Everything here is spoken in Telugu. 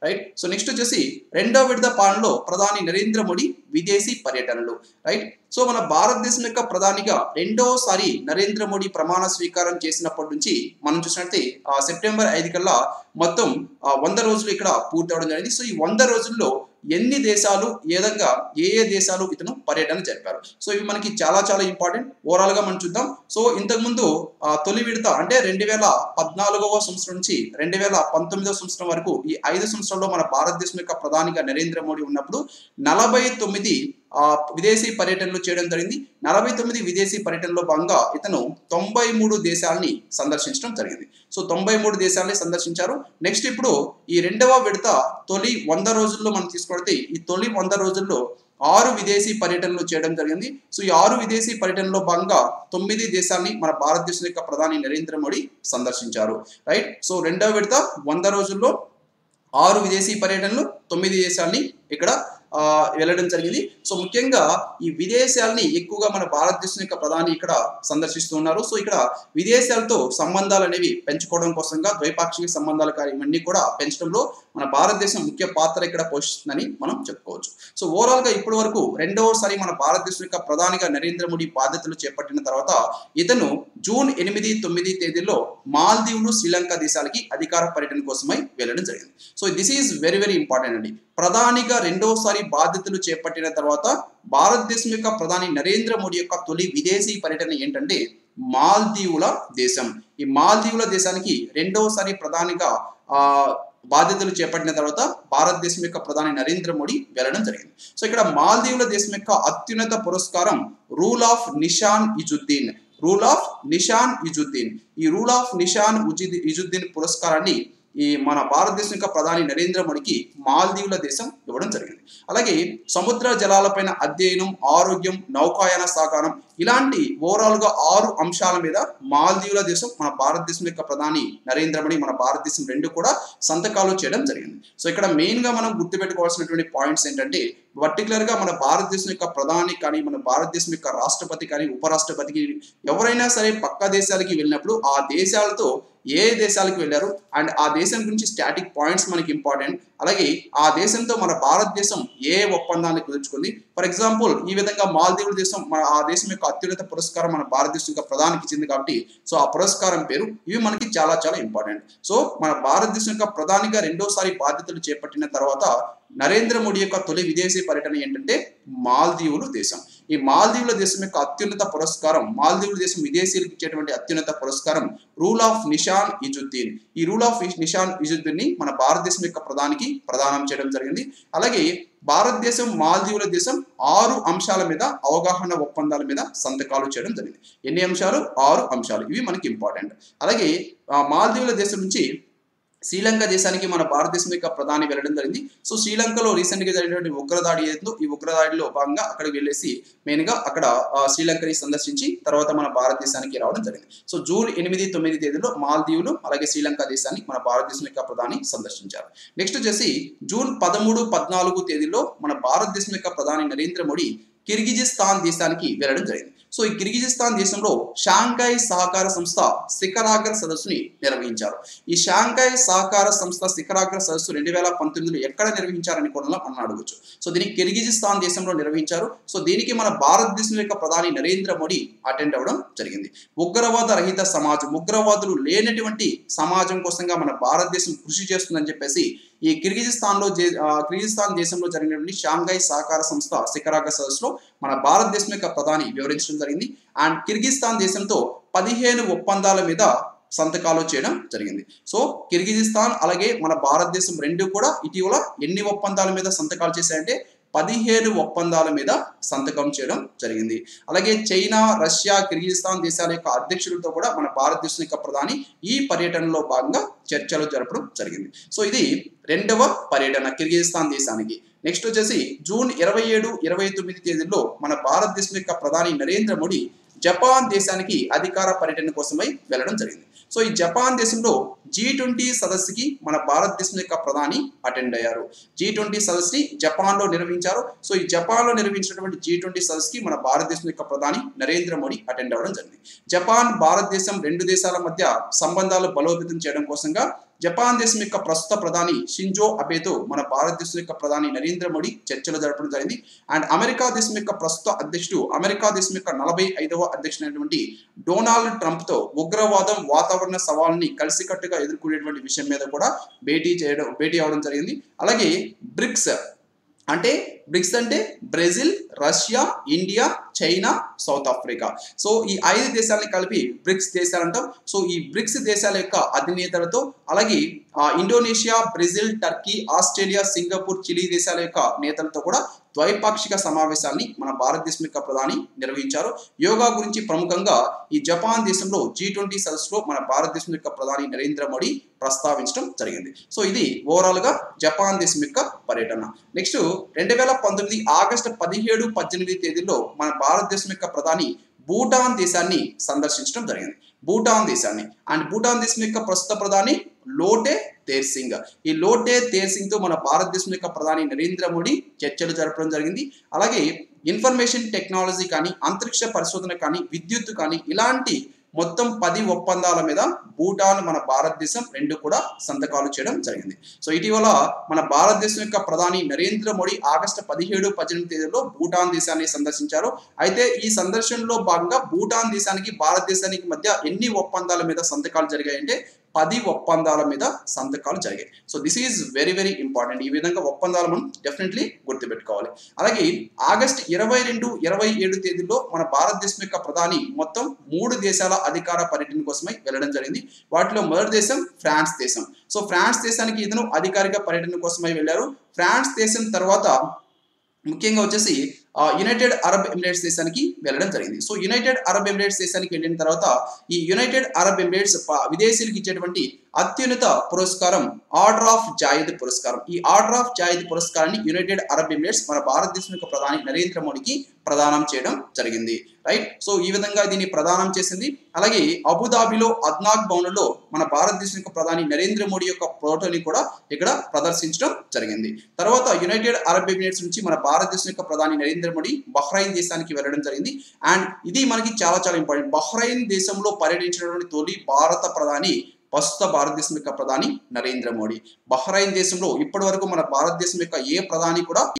రైట్ సో నెక్స్ట్ వచ్చేసి రెండో విడత పాలనలో ప్రధాని నరేంద్ర మోడీ విదేశీ పర్యటనలు రైట్ సో మన భారతదేశం యొక్క ప్రధానిగా రెండోసారి నరేంద్ర మోడీ ప్రమాణ స్వీకారం చేసినప్పటి నుంచి మనం చూసినట్లయితే ఆ సెప్టెంబర్ ఐదు కల్లా మొత్తం ఆ, వంద రోజులు ఇక్కడ పూర్తి అవడం జరిగింది సో ఈ వంద రోజుల్లో ఎన్ని దేశాలు ఏ విధంగా ఏ ఏ దేశాలు ఇతను పర్యటన జరిపారు సో ఇవి మనకి చాలా చాలా ఇంపార్టెంట్ ఓవరాల్ గా మనం చూద్దాం సో ఇంతకుముందు ఆ, తొలి విడత అంటే రెండు వేల పద్నాలుగవ సంవత్సరం నుంచి రెండు వేల పంతొమ్మిదవ సంవత్సరం వరకు ఈ ఐదు సంవత్సరాల్లో మన భారతదేశం యొక్క ప్రధానిగా నరేంద్ర మోడీ ఉన్నప్పుడు నలభై తొమ్మిది ఆ, విదేశీ పర్యటనలు చేయడం జరిగింది నలభై తొమ్మిది విదేశీ పర్యటనలో భాగంగా ఇతను తొంభై మూడు దేశాలని సందర్శించడం జరిగింది సో తొంభై మూడు దేశాలని సందర్శించారు నెక్స్ట్ ఇప్పుడు ఈ రెండవ విడత తొలి వంద రోజుల్లో మనం తీసుకొడితే ఈ తొలి వంద రోజుల్లో ఆరు విదేశీ పర్యటనలు చేయడం జరిగింది సో ఈ ఆరు విదేశీ పర్యటనలో భాగంగా తొమ్మిది దేశాన్ని మన భారతదేశం యొక్క ప్రధాని నరేంద్ర మోడీ సందర్శించారు రైట్ సో రెండవ విడత వంద రోజుల్లో ఆరు విదేశీ పర్యటనలు తొమ్మిది దేశాలని ఇక్కడ ఆ, వెళ్ళడం జరిగింది సో ముఖ్యంగా ఈ విదేశాలని ఎక్కువగా మన భారతదేశం యొక్క ప్రధాని ఇక్కడ సందర్శిస్తూ ఉన్నారు సో ఇక్కడ విదేశాలతో సంబంధాలు అనేవి పెంచుకోవడం కోసంగా ద్వైపాక్షిక సంబంధాలు కానీ ఇవన్నీ కూడా పెంచడంలో మన భారతదేశం ముఖ్య పాత్ర ఇక్కడ పోషిస్తుందని మనం చెప్పుకోవచ్చు సో ఓవరాల్ గా ఇప్పటి వరకు రెండవసారి మన భారతదేశం యొక్క ప్రధానిగా నరేంద్ర మోడీ బాధ్యతలు చేపట్టిన తర్వాత ఇతను జూన్ ఎనిమిది తొమ్మిది తేదీలో మాల్దీవులు శ్రీలంక దేశాలకి అధికార పర్యటన కోసమై వెళ్ళడం జరిగింది so this is very very important అండి ప్రధానిగా రెండవసారి బాధ్యతలు చేపట్టిన తర్వాత భారతదేశం యొక్క ప్రధాని నరేంద్ర మోడీ యొక్క తొలి విదేశీ పర్యటన ఏంటంటే మాల్దీవుల దేశం ఈ మాల్దీవుల దేశానికి రెండవసారి ప్రధానిగా ఆ బాధ్యతలు చేపట్టిన తర్వాత భారతదేశం యొక్క ప్రధాని నరేంద్ర మోడీ వెళ్ళడం జరిగింది సో ఇక్కడ మాల్దీవుల దేశం యొక్క అత్యున్నత పురస్కారం rule of Nishan Izzuddin rule of Nishan Izzuddin ఈ రూల్ ఆఫ్ నిషాన్ ఉజిద్ ఇజుద్దీన్ పురస్కారాన్ని ఈ మన భారతదేశం యొక్క ప్రధాని నరేంద్ర మోడీకి మాల్దీవుల దేశం ఇవ్వడం జరిగింది అలాగే సముద్ర జలాలపైన అధ్యయనం ఆరోగ్యం నౌకాయాన సహకారం ఇలాంటి ఓవరాల్ గా ఆరు అంశాల మీద మాల్దీవుల దేశం మన భారతదేశం యొక్క ప్రధాని నరేంద్ర మోడీ మన భారతదేశం రెండు కూడా సంతకాలు చేయడం జరిగింది సో ఇక్కడ మెయిన్ గా మనం గుర్తుపెట్టుకోవాల్సినటువంటి పాయింట్స్ ఏంటంటే పర్టికులర్ గా మన భారతదేశం యొక్క ప్రధాని కానీ మన భారతదేశం యొక్క రాష్ట్రపతి కానీ ఉపరాష్ట్రపతికి ఎవరైనా సరే పక్క దేశాలకి వెళ్ళినప్పుడు ఆ దేశాలతో ఏ దేశాలకు వెళ్ళారు అండ్ ఆ దేశం గురించి స్టాటిక్ పాయింట్స్ మనకి ఇంపార్టెంట్ అలాగే ఆ దేశంతో మన భారతదేశం ఏ ఒప్పందాన్ని కుదుర్చుకుంది ఫర్ ఎగ్జాంపుల్ ఈ విధంగా మాల్దీవుల దేశం మన ఆ దేశం యొక్క అత్యున్నత పురస్కారం మన భారతదేశం యొక్క ప్రధానికి ఇచ్చింది కాబట్టి సో ఆ పురస్కారం పేరు ఇవి మనకి చాలా చాలా ఇంపార్టెంట్ సో మన భారతదేశం యొక్క ప్రధానిగా రెండోసారి బాధ్యతలు చేపట్టిన తర్వాత నరేంద్ర మోడీ యొక్క తొలి విదేశీ పర్యటన ఏంటంటే మాల్దీవులు దేశం ఈ మాల్దీవుల దేశం యొక్క అత్యున్నత పురస్కారం మాల్దీవుల దేశం విదేశీయులకు ఇచ్చేటువంటి అత్యున్నత పురస్కారం రూల్ ఆఫ్ నిషాన్ ఇజుద్దీన్ ఈ రూల్ ఆఫ్ నిషాన్ ఇజుద్దీన్ ని మన భారతదేశం యొక్క ప్రధానికి ప్రదానం చేయడం జరిగింది అలాగే భారతదేశం మాల్దీవుల దేశం ఆరు అంశాల మీద అవగాహన ఒప్పందాల మీద సంతకాలు చేయడం జరిగింది ఎన్ని అంశాలు ఆరు అంశాలు ఇవి మనకి ఇంపార్టెంట్ అలాగే ఆ, మాల్దీవుల దేశం నుంచి శ్రీలంక దేశానికి మన భారతదేశం యొక్క ప్రధాని వెళ్ళడం జరిగింది సో శ్రీలంకలో రీసెంట్ గా జరిగినటువంటి ఉగ్రదాడి ఏదో ఈ ఉగ్రదాడిలో భాగంగా అక్కడికి వెళ్ళేసి మెయిన్ గా అక్కడ ఆ, శ్రీలంకని సందర్శించి తర్వాత మన భారతదేశానికి రావడం జరిగింది సో జూన్ ఎనిమిది తొమ్మిది తేదీలో మాల్దీవులు అలాగే శ్రీలంక దేశాన్ని మన భారతదేశం యొక్క ప్రధాని సందర్శించారు నెక్స్ట్ వచ్చేసి జూన్ పదమూడు పద్నాలుగు తేదీలో మన భారతదేశం యొక్క ప్రధాని నరేంద్ర మోడీ కిర్గిజిస్తాన్ దేశానికి వెళ్ళడం జరిగింది సో ఈ కిర్గిజిస్తాన్ దేశంలో షాంఘై సహకార సంస్థ శిఖరాగ్ర సదస్సుని నిర్వహించారు ఈ షాంఘై సహకార సంస్థ శిఖరాగ్ర సదస్సు రెండు వేల పంతొమ్మిదిలో ఎక్కడ నిర్వహించారని కూడా మనం అడగచ్చు సో దీన్ని కిర్గిజిస్తాన్ దేశంలో నిర్వహించారు సో దీనికి మన భారతదేశం యొక్క ప్రధాని నరేంద్ర మోడీ అటెండ్ అవ్వడం జరిగింది ఉగ్రవాద రహిత సమాజం ఉగ్రవాదులు లేనటువంటి సమాజం కోసంగా మన భారతదేశం కృషి చేస్తుందని చెప్పేసి ఈ కిర్గిజిస్తాన్లో జే- ఆ, కిర్గిజిస్తాన్ దేశంలో జరిగినటువంటి షాంఘై సహకార సంస్థ శిఖరాగ్ర సదస్సులో మన భారతదేశం యొక్క ప్రధాని వివరించడం జరిగింది అండ్ కిర్గిజిస్తాన్ దేశంతో పదిహేను ఒప్పందాల మీద సంతకాలు చేయడం జరిగింది సో కిర్గిజిస్తాన్ అలాగే మన భారతదేశం రెండు కూడా ఇటీవల ఎన్ని ఒప్పందాల మీద సంతకాలు చేశాయంటే పదిహేను ఒప్పందాల మీద సంతకం చేయడం జరిగింది అలాగే చైనా రష్యా కిర్గిజిస్తాన్ దేశాల యొక్క అధ్యక్షులతో కూడా మన భారతదేశం యొక్క ప్రధాని ఈ పర్యటనలో భాగంగా చర్చలు జరపడం జరిగింది సో ఇది రెండవ పర్యటన కిర్గిజిస్తాన్ దేశానికి నెక్స్ట్ వచ్చేసి జూన్ ఇరవై ఏడు ఇరవై తొమ్మిది తేదీల్లో మన భారతదేశం యొక్క ప్రధాని నరేంద్ర మోడీ జపాన్ దేశానికి అధికార పర్యటన కోసమై వెళ్ళడం జరిగింది సో ఈ జపాన్ దేశంలో జీ ట్వంటీ సదస్సుకి మన భారతదేశం యొక్క ప్రధాని అటెండ్ అయ్యారు జీ ట్వంటీ సదస్సుని జపాన్ లో నిర్వహించారు సో ఈ జపాన్ లో నిర్వహించినటువంటి జీ ట్వంటీ సదస్సుకి మన భారతదేశం యొక్క ప్రధాని నరేంద్ర మోడీ అటెండ్ అవ్వడం జరిగింది జపాన్ భారతదేశం రెండు దేశాల మధ్య సంబంధాలు బలోపేతం చేయడం కోసంగా జపాన్ దేశం యొక్క ప్రస్తుత ప్రధాని షింజో అబేతో మన భారతదేశం యొక్క ప్రధాని నరేంద్ర మోడీ చర్చలు జరపడం జరిగింది అండ్ అమెరికా దేశం యొక్క ప్రస్తుత అధ్యక్షుడు అమెరికా దేశం యొక్క నలభై ఐదవ అధ్యక్షుడైనటువంటి డొనాల్డ్ ట్రంప్ తో ఉగ్రవాదం వాతావరణ సవాల్ని కలిసికట్టుగా ఎదుర్కొనేటువంటి విషయం మీద కూడా భేటీ చేయడం భేటీ అవడం జరిగింది అలాగే బ్రిక్స్ అంటే బ్రిక్స్ అంటే Brazil Russia India China South Africa so ఈ ఐదు దేశాలని కలిపి బ్రిక్స్ దేశాలు అంటాం సో ఈ బ్రిక్స్ దేశాల యొక్క అధినేతలతో అలాగే ఆ, Indonesia Brazil Turkey Australia Singapore Chile దేశాల యొక్క నేతలతో కూడా ద్వైపాక్షిక సమావేశాన్ని మన భారతదేశం యొక్క ప్రధాని నిర్వహించారు యోగా గురించి ప్రముఖంగా ఈ జపాన్ దేశంలో జీ ట్వంటీ సదస్సులో మన భారతదేశం యొక్క ప్రధాని నరేంద్ర మోడీ ప్రస్తావించడం జరిగింది సో ఇది ఓవరాల్ గా జపాన్ దేశం యొక్క పర్యటన నెక్స్ట్ రెండు వేల పంతొమ్మిది ఆగస్టు పదిహేడు పద్దెనిమిది తేదీలో మన భారతదేశం యొక్క ప్రధాని భూటాన్ దేశాన్ని సందర్శించడం జరిగింది భూటాన్ దేశాన్ని అండ్ భూటాన్ దేశం యొక్క ప్రస్తుత ప్రధాని లోటే తేర్ సింగ్ ఈ లోటే తేర్ సింగ్ తో మన భారతదేశం యొక్క ప్రధాని నరేంద్ర మోడీ చర్చలు జరపడం జరిగింది అలాగే ఇన్ఫర్మేషన్ టెక్నాలజీ కానీ అంతరిక్ష పరిశోధన కానీ విద్యుత్ కానీ ఇలాంటి మొత్తం పది ఒప్పందాల మీద భూటాన్ మన భారతదేశం రెండు కూడా సంతకాలు చేయడం జరిగింది సో ఇటీవల మన భారతదేశం యొక్క ప్రధాని నరేంద్ర మోడీ ఆగస్టు పదిహేడు పద్దెనిమిది తేదీలో భూటాన్ దేశాన్ని సందర్శించారు అయితే ఈ సందర్శనలో భాగంగా భూటాన్ దేశానికి భారతదేశానికి మధ్య ఎన్ని ఒప్పందాల మీద సంతకాలు జరిగాయంటే పది ఒప్పందాల మీద సంతకాలు జరిగాయి so this is very very important ఈ విధంగా ఒప్పందాలు మనం డెఫినెట్లీ గుర్తుపెట్టుకోవాలి అలాగే ఆగస్ట్ ఇరవై రెండు ఇరవై ఏడు తేదీలో మన భారతదేశం యొక్క ప్రధాని మొత్తం మూడు దేశాల అధికార పర్యటన కోసమై వెళ్ళడం జరిగింది వాటిలో మొదటి దేశం ఫ్రాన్స్ దేశం సో ఫ్రాన్స్ దేశానికి ఇతను అధికారిక పర్యటన కోసమై వెళ్ళారు ఫ్రాన్స్ దేశం తర్వాత ముఖ్యంగా వచ్చేసి ఆ, యునైటెడ్ అరబ్ ఎమిరేట్స్ దేశానికి వెళ్ళడం జరిగింది సో యునైటెడ్ అరబ్ ఎమిరేట్స్ దేశానికి వెళ్ళిన తర్వాత ఈ యునైటెడ్ అరబ్ ఎమిరేట్స్ ప- విదేశీయులకు ఇచ్చేటువంటి అత్యున్నత పురస్కారం ఆర్డర్ ఆఫ్ జాయిద్ పురస్కారం ఈ ఆర్డర్ ఆఫ్ జాయిద్ పురస్కారాన్ని యునైటెడ్ అరబ్ ఎమిరేట్స్ మన భారతదేశం యొక్క ప్రధాని నరేంద్ర మోడీకి ప్రదానం చేయడం జరిగింది రైట్ సో ఈ విధంగా దీన్ని ప్రదానం చేసింది అలాగే అబుదాబిలో అద్నాక్ భవన్లో మన భారతదేశం యొక్క ప్రధాని నరేంద్ర మోడీ యొక్క ఫోటోని కూడా ఇక్కడ ప్రదర్శించడం జరిగింది తర్వాత యునైటెడ్ అరబ్ ఎమిరేట్స్ నుంచి మన భారతదేశం యొక్క ప్రధాని నరేంద్ర మోడీ బహ్రైన్ దేశానికి వెళ్ళడం జరిగింది అండ్ ఇది మనకి చాలా చాలా ఇంపార్టెంట్ బహ్రైన్ దేశంలో పర్యటించినటువంటి తొలి భారత ప్రధాని ప్రస్తుత భారతదేశం యొక్క ప్రధాని నరేంద్ర మోడీ బహ్రైన్ దేశంలో ఇప్పటి వరకు మన భారతదేశం యొక్క ఏ ప్రధాని కూడా